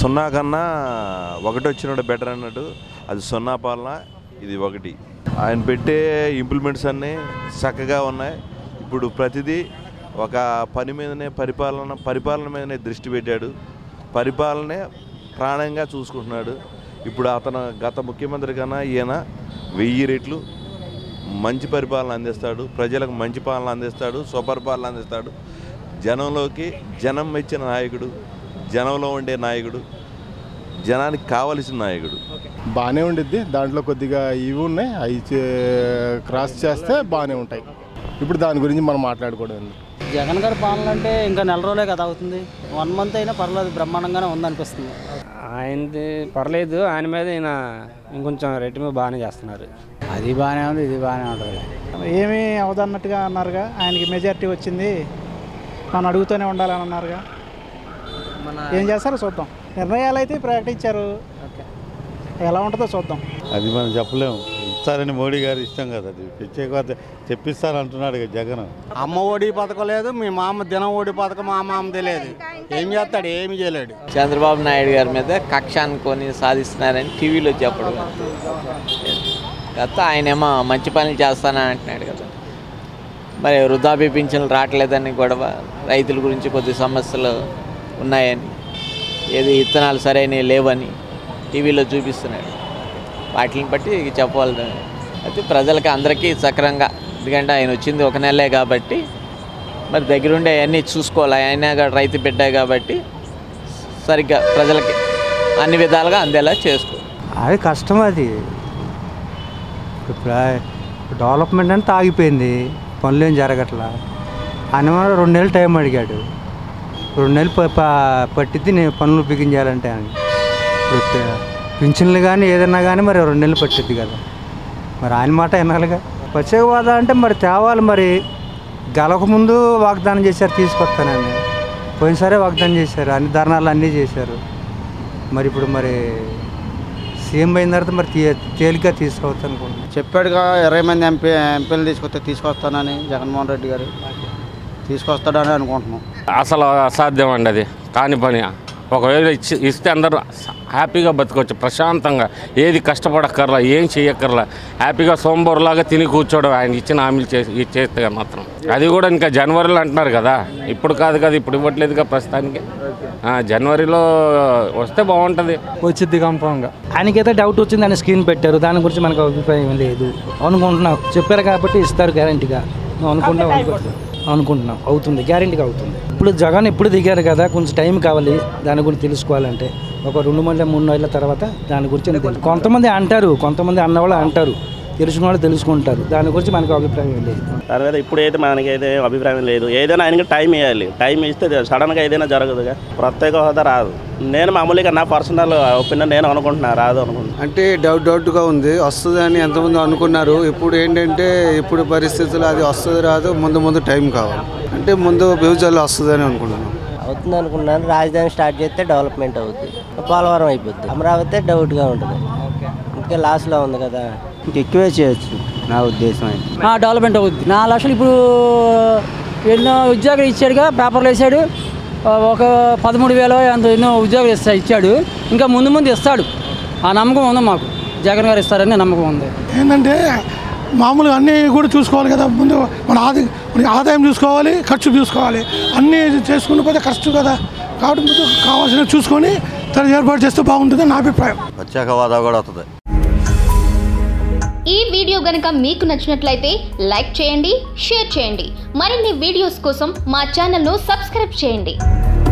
సున్నా కన్నా ఒకటి వచ్చినట్టు బెటర్ అన్నట్టు అది సున్నా పాలన ఇది ఒకటి ఆయన పెట్టే ఇంప్లిమెంట్స్ అన్నీ చక్కగా ఉన్నాయి ఇప్పుడు ప్రతిదీ ఒక పని మీదనే పరిపాలన పరిపాలన మీదనే దృష్టి పెట్టాడు పరిపాలనే ప్రాణంగా చూసుకుంటున్నాడు ఇప్పుడు అతను గత ముఖ్యమంత్రి కన్నా ఈయన వెయ్యి రెట్లు మంచి పరిపాలన అందిస్తాడు ప్రజలకు మంచి పాలన అందిస్తాడు స్వపరిపాలన అందిస్తాడు జనంలోకి జనం మెచ్చిన నాయకుడు జనంలో ఉండే నాయకుడు జనానికి కావలసిన నాయకుడు బాగానే ఉండిద్ది దాంట్లో కొద్దిగా ఇవి ఉన్నాయి అవి చే- క్రాస్ చేస్తే బాగానే ఉంటాయి ఇప్పుడు దాని గురించి మనం మాట్లాడుకోవడం ఎందుకు? జగన్ గారి పాలన అంటే ఇంకా నెల రోజులే కదా అవుతుంది వన్ మంత్ అయినా పర్లేదు బ్రహ్మాండంగానే ఉందనిపిస్తుంది ఆయనది పర్లేదు ఆయన మీద ఈయన ఇంకొంచెం రెట్టి మీద బాగానే చేస్తున్నారు అది బాగానే ఉంది ఇది బాగానే ఉంటుంది ఏమీ అవదన్నట్టుగా అన్నారుగా ఆయనకి మెజారిటీ వచ్చింది మనం అడుగుతూనే ఉండాలని అన్నారుగా ఏం చేస్తారో చూద్దాం నిర్ణయాలు అయితే ప్రకటించారు ఎలా ఉంటుందో చూద్దాం అది మనం చెప్పలేము ఇస్తారని మోడీ గారు ఇష్టం కదా అది ప్రత్యేకత తెప్పిస్తారంటున్నాడు కదా జగన్ అమ్మ ఒడి పథకం లేదు మీ మామ దినం ఒడి పథకం మా మామ తెలియదు ఏం చేస్తాడు ఏమి చేయలేడు చంద్రబాబు నాయుడు గారి మీద కక్ష అనుకొని సాధిస్తున్నారని టీవీలో చెప్పడం గత ఆయనేమో మంచి పనులు చేస్తానని అంటున్నాడు కదా మరి వృద్ధాప్య పింఛన్లు రావట్లేదని గొడవ రైతుల గురించి కొద్ది సమస్యలు ఉన్నాయని ఏది ఇత్తనాలు సరైనవి లేవని టీవీలో చూపిస్తున్నాడు వాటిని బట్టి ఇక చెప్పవాలి అయితే ప్రజలకి అందరికీ సక్రంగా ఎందుకంటే ఆయన వచ్చింది ఒక నెలే కాబట్టి మరి దగ్గరుండి అవన్నీ చూసుకోవాలి ఆయన కూడా రైతు బిడ్డ కాబట్టి సరిగ్గా ప్రజలకి అన్ని విధాలుగా అందేలా చేసుకో అది కష్టం అది ఇప్పుడు డెవలప్మెంట్ అంటే ఆగిపోయింది పనులు ఏం జరగట్లా ఆయన ఏమో రెండు నెలలు టైం అడిగాడు రెండు నెలలు ప- ప- పట్టిద్ది నేను పనులు బిగించాలంటే అని ఇప్పుడు ప- పింఛన్లు కానీ ఏదన్నా కానీ మరి రెండు నెలలు పట్టిద్ది కదా మరి ఆయన మాట వినాలిగా ప్రత్యేక హోదా అంటే మరి తేవాలి మరి గెలవకముందు వాగ్దానం చేశారు తీసుకొస్తానని పోయినసారే వాగ్దానం చేశారు అన్ని ధర్నాలు అన్నీ చేశారు మరి ఇప్పుడు మరి సీఎం అయిన తర్వాత మరి తీ- తేలిగ్గా తీసుకోవచ్చు అనుకుంటున్నాను చెప్పాడుగా ఇరవై మంది ఎంపీ ఎంపీలు తీసుకొస్తే తీసుకొస్తానని జగన్మోహన్ రెడ్డి గారు తీసుకొస్తాడని అనుకుంటున్నాం అసలు అసాధ్యం అండి అది కాని పని ఒకవేళ ఇచ్చి ఇస్తే అందరూ హ్యాపీగా బతకొచ్చు ప్రశాంతంగా ఏది కష్టపడక్కర్లా ఏం చేయక్కర్లా హ్యాపీగా సోంబోరులాగా తిని కూర్చోవడం ఆయన ఇచ్చిన హామీలు చేసి ఇది చేస్తే మాత్రం అది కూడా ఇంకా జనవరిలో అంటున్నారు కదా ఇప్పుడు కాదు కదా ఇప్పుడు ఇవ్వట్లేదుగా ప్రస్తుతానికి ఆ, జనవరిలో వస్తే బాగుంటుంది వచ్చింది కన్ఫామ్గా ఆయనకైతే డౌట్ వచ్చింది ఆయన స్క్రీన్ పెట్టారు దాని గురించి మనకు అభిప్రాయం లేదు అనుకుంటున్నాం చెప్పారు కాబట్టి ఇస్తారు గ్యారంటీగా అనుకుంటున్నాం అనుకుంటున్నాం అవుతుంది గ్యారంటీగా అవుతుంది ఇప్పుడు జగన్ ఇప్పుడు దిగారు కదా కొంచెం టైం కావాలి దాని గురించి తెలుసుకోవాలంటే ఒక రెండు నెలల మూడు నెలల తర్వాత దాని గురించి నాకు తెలుసు కొంతమంది అంటారు కొంతమంది అన్నవాళ్ళు అంటారు తెలిసిన వాళ్ళు తెలుసుకుంటారు దాని గురించి మనకు అభిప్రాయం లేదు తర్వాత ఇప్పుడు అయితే మనకి అయితే అభిప్రాయం లేదు ఏదైనా ఆయనకి టైం ఇవ్వాలి టైం ఇస్తే సడన్గా ఏదైనా జరగదుగా ప్రత్యేక హోదా రాదు నేను మామూలుగా నా పర్సనల్ ఒపీనియన్ నేను అనుకుంటున్నా రాదు అనుకుంటున్నా అంటే డౌట్ డౌట్గా ఉంది వస్తుంది అని ఎంతమంది అనుకున్నారు ఇప్పుడు ఏంటంటే ఇప్పుడు పరిస్థితులు అది వస్తుంది రాదు ముందు ముందు టైం కావాలి అంటే ముందు ఫ్యూచర్లో వస్తుందని అనుకుంటున్నాం అవుతుంది అనుకున్నాను రాజధాని స్టార్ట్ చేస్తే డెవలప్మెంట్ అవుద్ది పోలవరం అయిపోద్ది అమరావతి డౌట్గా ఉంటుంది ఇంకా లాస్ట్లో ఉంది కదా ఎక్కువే చేయొచ్చు నా ఉద్దేశం అయితే డెవలప్మెంట్ అవుద్ది నాలుగు లక్షలు ఇప్పుడు ఎన్నో ఉద్యోగాలు ఇచ్చాడుగా పేపర్లు వేసాడు ఆ, ఒక పదమూడు వేలు అంత ఎన్నో ఉద్యోగాలు ఇస్తా ఇచ్చాడు ఇంకా ముందు ముందు ఇస్తాడు ఆ నమ్మకం ఉంది మాకు జగన్ గారు ఇస్తారని నమ్మకం ఉంది ఏంటంటే మామూలుగా అన్నీ కూడా చూసుకోవాలి కదా ముందు మన ఆది మన ఆదాయం చూసుకోవాలి ఖర్చు చూసుకోవాలి అన్నీ చేసుకుని పోతే కష్టం కదా కాబట్టి ముందు కావాల్సినవి చూసుకొని తను ఏర్పాటు చేస్తే బాగుంటుంది నా అభిప్రాయం ప్రత్యేక హోదా కూడా వస్తుంది ఈ వీడియో గనక మీకు నచ్చినట్లయితే లైక్ చేయండి షేర్ చేయండి మరిన్ని వీడియోస్ కోసం మా ఛానల్ను సబ్స్క్రైబ్ చేయండి